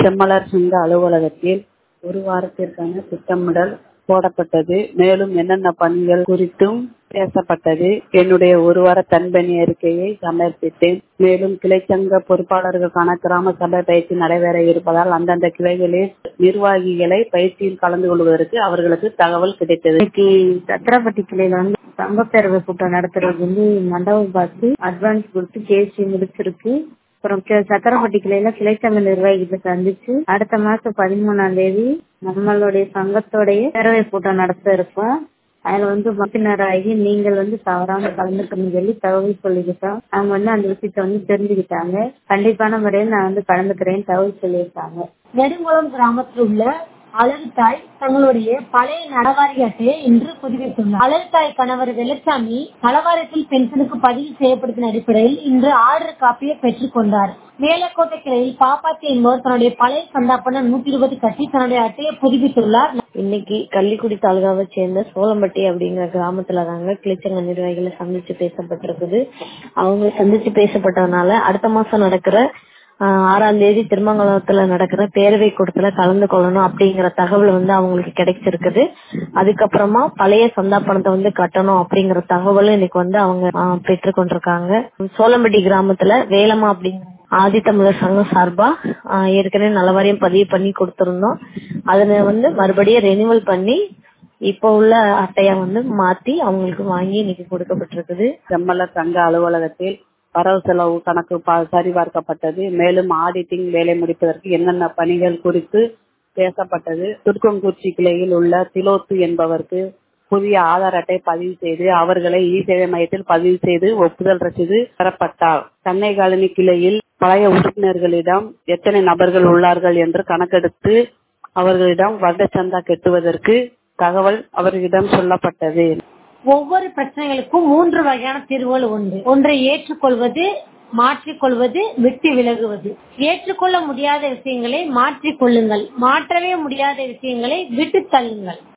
செம்மலர் சங்க அலுவலகத்தில் ஒரு வாரத்திற்கான திட்டமிடல் போடப்பட்டது மேலும் என்னென்ன பணிகள் குறித்தும் பேசப்பட்டது என்னுடைய ஒரு வார தன்பணி அறிக்கையை சமர்ப்பித்தேன் மேலும் கிளைச்சங்க பொறுப்பாளர்களுக்கான கிராம சபை பயிற்சி நடைபெற இருப்பதால் அந்தந்த கிளைகளில் நிர்வாகிகளை பயிற்சியில் கலந்து கொள்வதற்கு அவர்களுக்கு தகவல் கிடைத்தது இன்னைக்கு சத்திரப்பட்டி கிளையில வந்து சங்கப்பேரவை கூட்டம் நடத்துறது வந்து மண்டபம் பார்த்து அட்வான்ஸ் கொடுத்து பேசி முடிச்சிருக்கு அப்புறம் கி- சத்திரப்பட்டி கிளையில கிளைச்சங்க நிர்வாகிகளை சந்திச்சு அடுத்த மாசம் பதிமூணாம் தேதி நம்மளுடைய சங்கத்தோடைய பேரவை கூட்டம் நடத்த இருக்கோம் அதுல வந்து உறுப்பினராகி நீங்கள் வந்து தவறாம கலந்துக்கணும்னு சொல்லி தகவல் சொல்லிக்கிட்டோம் அவங்க வந்து அந்த விஷயத்த வந்து தெரிஞ்சுக்கிட்டாங்க கண்டிப்பான முறையில் நான் வந்து கலந்துக்கிறேன்னு தகவல் சொல்லியிருக்காங்க நெடுங்குளம் கிராமத்தில் உள்ள அழகுத்தாய் தங்களுடைய பழைய நலவாரி அட்டையை இன்று புதுப்பித்துள்ளார் அழகுத்தாய் கணவர் வெள்ளச்சாமி நலவாரியத்தில் பென்ஷனுக்கு பதிவு செய்யப்படுத்தின அடிப்படையில் இன்று ஆர்டர் காப்பியை பெற்றுக் கொண்டார் மேலக்கோட்டை கிளையில் பாப்பாத்தி என்பவர் தன்னுடைய பழைய சந்தாப்பன நூத்தி இருபது கட்டி தன்னுடைய அட்டையை புதுப்பித்துள்ளார் இன்னைக்கு கள்ளிக்குடி தாலுகாவை சேர்ந்த சோளம்பட்டி அப்படிங்கிற கிராமத்துல தாங்க கிளிச்சங்க நிர்வாகிகளை சந்திச்சு பேசப்பட்டிருக்குது அவங்க சந்திச்சு பேசப்பட்டதுனால அடுத்த மாசம் நடக்கிற ஆஹ், ஆறாம் தேதி திருமங்கலத்துல நடக்கிற பேரவை கூட்டத்துல கலந்து கொள்ளணும் அப்படிங்கிற தகவல் வந்து அவங்களுக்கு கிடைச்சிருக்குது அதுக்கப்புறமா பழைய சந்தா பணத்தை வந்து கட்டணும் அப்படிங்கிற தகவலும் இன்னைக்கு வந்து அவங்க ஆஹ், பெற்றுக்கொண்டிருக்காங்க சோளம்பட்டி கிராமத்துல வேலம்மா அப்படிங்கிற ஆதித்தமிழர் சங்கம் சார்பா ஆஹ், ஏற்கனவே நலவாரியம் பதிவு பண்ணி கொடுத்திருந்தோம் அதனை வந்து மறுபடியும் ரெனிவல் பண்ணி இப்ப உள்ள அட்டைய வந்து மாத்தி அவங்களுக்கு வாங்கி இன்னைக்கு கொடுக்கப்பட்டிருக்குது செம்மலர் சங்க அலுவலகத்தில் வரவு செலவு கணக்கு பா- சரிபார்க்கப்பட்டது மேலும் ஆடிட்டிங் வேலை முடிப்பதற்கு என்னென்ன பணிகள் குறித்து பேசப்பட்டது துர்க்கங்குறிச்சி கிளையில் உள்ள திலோத்து என்பவருக்கு புதிய ஆதார் அட்டை பதிவு செய்து அவர்களை இ சேவை மையத்தில் பதிவு செய்து ஒப்புதல் ரசீது பெறப்பட்டார் சென்னை காலனி கிளையில் பழைய உறுப்பினர்களிடம் எத்தனை நபர்கள் உள்ளார்கள் என்று கணக்கெடுத்து அவர்களிடம் வருட சந்தா கட்டுவதற்கு தகவல் அவர்களிடம் சொல்லப்பட்டது ஒவ்வொரு பிரச்சனைகளுக்கும் மூன்று வகையான தீர்வுகள் உண்டு ஒன்றை ஏற்றுக்கொள்வது மாற்றிக்கொள்வது விட்டு விலகுவது ஏற்றுக்கொள்ள முடியாத விஷயங்களை மாற்றிக் கொள்ளுங்கள் மாற்றவே முடியாத விஷயங்களை விட்டு தள்ளுங்கள்